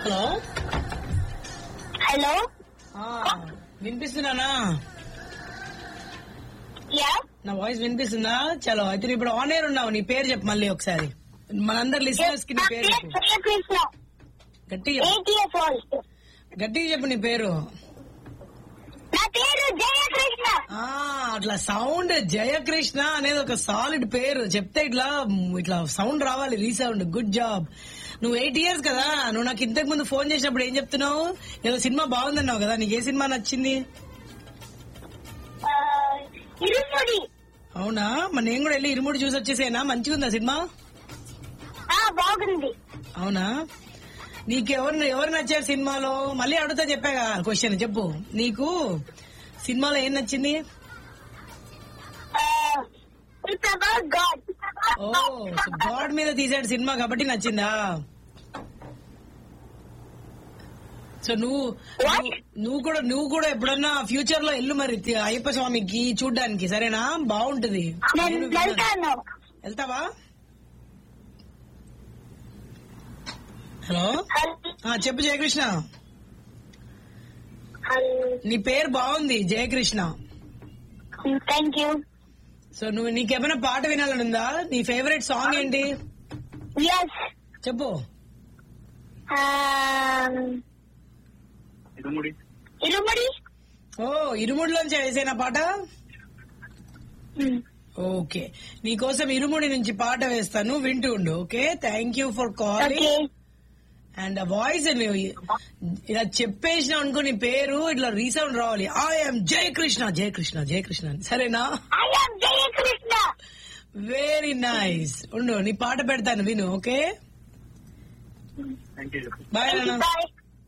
Hello hello ఆ, వినిపిస్తున్నానా yeah నా voice వినిపిస్తుందా చలో అయితే నువ్వు ఇప్పుడు ఆన్ ఎయిర్ ఉన్నావు నీ పేరు చెప్పు మళ్ళీ ఒకసారి మనందరి లిసనర్స్ కి నీ నా పేరు పేరు చెప్పు జయకృష్ణ గట్టిగా చెప్పు. ఎయిట్ ఇయర్స్ ఓల్డ్ గట్టిగా చెప్పు నీ పేరు నా పేరు జయకృష్ణ ఆ అట్లా సౌండ్ జయకృష్ణ అనేది ఒక సాలిడ్ పేరు చెప్తే ఇట్లా ఇట్లా సౌండ్ రావాలి రీసౌండ్ గుడ్ జాబ్ నువ్వు ఎయిట్ ఇయర్స్ కదా నువ్వు నాకు ఇంతకు ముందు ఫోన్ చేసినప్పుడు ఏం చెప్తున్నావు ఏదో సినిమా బాగుందన్నావు కదా నీకు ఏ సినిమా నచ్చింది ఆ, ఇరుముడి అవునా మరి నేను కూడా వెళ్ళి ఇరుముడి చూసి వచ్చేసేనా మంచిగా ఉందా సినిమా ఆ బాగుంది అవునా నీకెవరు ఎవరు నచ్చారు సినిమాలో మళ్ళీ అడుగుతా చెప్పాగా క్వశ్చన్ చెప్పు నీకు సినిమాలో ఏం నచ్చింది it's about god oh god మీద తీసాడు సినిమా కాబట్టి నచ్చిందా సో నువ్వు నువ్వు- నువ్వు కూడా నువ్వు కూడా ఎప్పుడన్నా ఫ్యూచర్ లో ఎల్లు మరి తి- అయ్యప్ప స్వామికి చూడ్డానికి సరేనా బాగుంటది నేను నేను విన్నాను. వెళ్తాను వెళ్తావా హలో ఆ, చెప్పు జయకృష్ణ నీ పేరు బాగుంది జయకృష్ణ థ్యాంక్ యూ సో నువ్వు నీకేమైనా పాట వినాలని ఉందా నీ ఫేవరెట్ సాంగ్ ఏంటి ఎస్ చెప్పు ఇరుముడి ఇరుముడి ఓ ఇరుముడిలోంచి వేసేనా పాట ఓకే నీకోసం ఇరుముడి నుంచి పాట వేస్తాను వింటూ ఉండు okay thank you for okay calling and voice ఇలా చెప్పేసిన అనుకో నీ పేరు ఇట్లా రీసౌండ్ రావాలి ఐఎమ్ జయకృష్ణ జయకృష్ణ జయకృష్ణ అని. సరేనా I am Jayakrishna very nice ఉండు నీ పాట పెడతాను విను ఓకే థ్యాంక్ యూ బాయ్ అన్న bye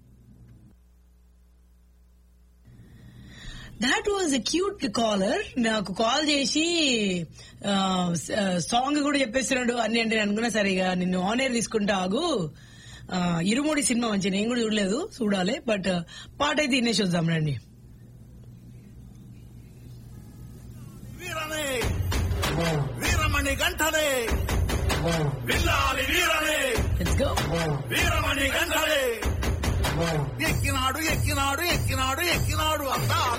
that was a cute caller నాకు కాల్ చేసి సాంగ్ కూడా చెప్పేస్తున్నాడు అన్ని అంటే నేను అనుకున్నా సరే ఇక నిన్ను ఆన్ ఎయిర్ తీసుకుంటా ఆగు ఆ, ఇరుముడి సినిమా మంచి నేను కూడా చూడలేదు చూడాలి బట్ పాట అయితే వినేసి వద్దాం రండి వీరనే వీరమణి గంటలే విల్లాలి వీరనే లెట్స్ గో వీరమణి గంటలే ఎక్కినాడు ఎక్కినాడు ఎక్కినాడు ఎక్కినాడు అందాల